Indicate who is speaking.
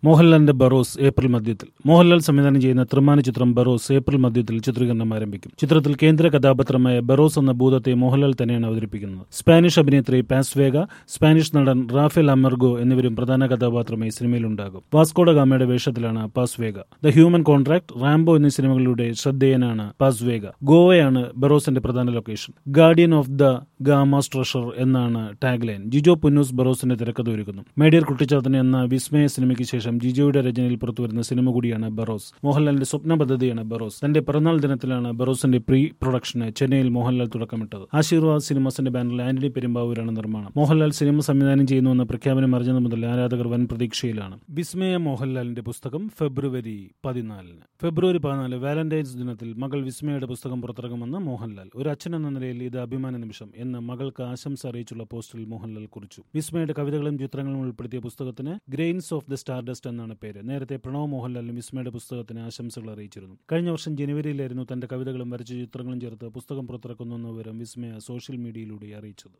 Speaker 1: മോഹൻലാലിന്റെ ബറോസ് ഏപ്രിൽ മധ്യത്തിൽ മോഹൻലാൽ സംവിധാനം ചെയ്യുന്ന ത്രിമാന ചിത്രം ബറോസ് ഏപ്രിൽ മധ്യത്തിൽ ചിത്രീകരണം ആരംഭിക്കും ചിത്രത്തിൽ കേന്ദ്ര കഥാപാത്രമായ ബറോസ് എന്ന ഭൂതത്തെ മോഹൻലാൽ തന്നെയാണ് അവതരിപ്പിക്കുന്നത് സ്പാനിഷ് അഭിനേത്രി പാസ്വേഗ സ്പാനിഷ് നടൻ റാഫേൽ അമർഗോ എന്നിവരും പ്രധാന കഥാപാത്രമായി സിനിമയിലുണ്ടാകും വാസ്കോഡ ഗാമയുടെ വേഷത്തിലാണ് Paz Vega the human contract Rambo എന്നീ സിനിമകളിലൂടെ ശ്രദ്ധേയനാണ് പാസ്വേഗ ഗോവയാണ് ബറോസിന്റെ പ്രധാന location guardian of the Gama's treasure എന്നാണ് ടാഗ് ലൈൻ ജിജോ പുന്നൂസ് ബറോസിന്റെ തിരക്കഥ ഒരുക്കുന്നു മേഡിയർ കുട്ടിച്ചാത്തന് എന്ന വിസ്മയ സിനിമയ്ക്ക് ശേഷം ജിജോയുടെ രചനയിൽ പുറത്തുവരുന്ന സിനിമ കൂടിയാണ് ബറോസ് മോഹൻലാലിന്റെ സ്വപ്ന പദ്ധതിയാണ് ബറോസ് തന്റെ പിറന്നാൾ ദിനത്തിലാണ് ബറോസിന്റെ പ്രീ പ്രൊഡക്ഷന് ചെന്നൈയിൽ മോഹൻലാൽ തുടക്കമിട്ടത് ആശീർവാദ് സിനിമാസിന്റെ ബാനറിൽ ആന്റണി പെരുമ്പാവൂരാണ് നിർമ്മാണം മോഹൻലാൽ സിനിമ സംവിധാനം ചെയ്യുന്നുവെന്ന പ്രഖ്യാപനം അറിഞ്ഞത് മുതൽ ആരാധകർ വൻ പ്രതീക്ഷയിലാണ് വിസ്മയ മോഹൻലാലിന്റെ പുസ്തകം ഫെബ്രുവരി പതിനാലിന് ഫെബ്രുവരി പതിനാല് വാലന്റൈൻസ് ദിനത്തിൽ മകൾ വിസ്മയുടെ പുസ്തകം പുറത്തിറങ്ങുമെന്ന് മോഹൻലാൽ ഒരു അച്ഛൻ എന്ന നിലയിൽ ഇത് അഭിമാന നിമിഷം എന്ന് മകൾക്ക് ആശംസ അറിയിച്ചുള്ള പോസ്റ്റിൽ മോഹൻലാൽ കുറിച്ചു വിസ്മയുടെ കവിതകളും ചിത്രങ്ങളും ഉൾപ്പെടുത്തിയ പുസ്തകത്തിന് ഗ്രെയിൻസ് ഓഫ് ദ സ്റ്റാർഡസ്റ്റ് എന്നാണ് പേര് നേരത്തെ പ്രണവ് മോഹൻലാലും വിസ്മയുടെ പുസ്തകത്തിന് ആശംസകൾ അറിയിച്ചിരുന്നു കഴിഞ്ഞ വർഷം ജനുവരിയിലായിരുന്നു തന്റെ കവിതകളും വരച്ച ചിത്രങ്ങളും ചേർത്ത് പുസ്തകം പുറത്തിറക്കുന്നുവെന്ന വിവരം വിസ്മയ സോഷ്യൽ മീഡിയയിലൂടെ അറിയിച്ചത്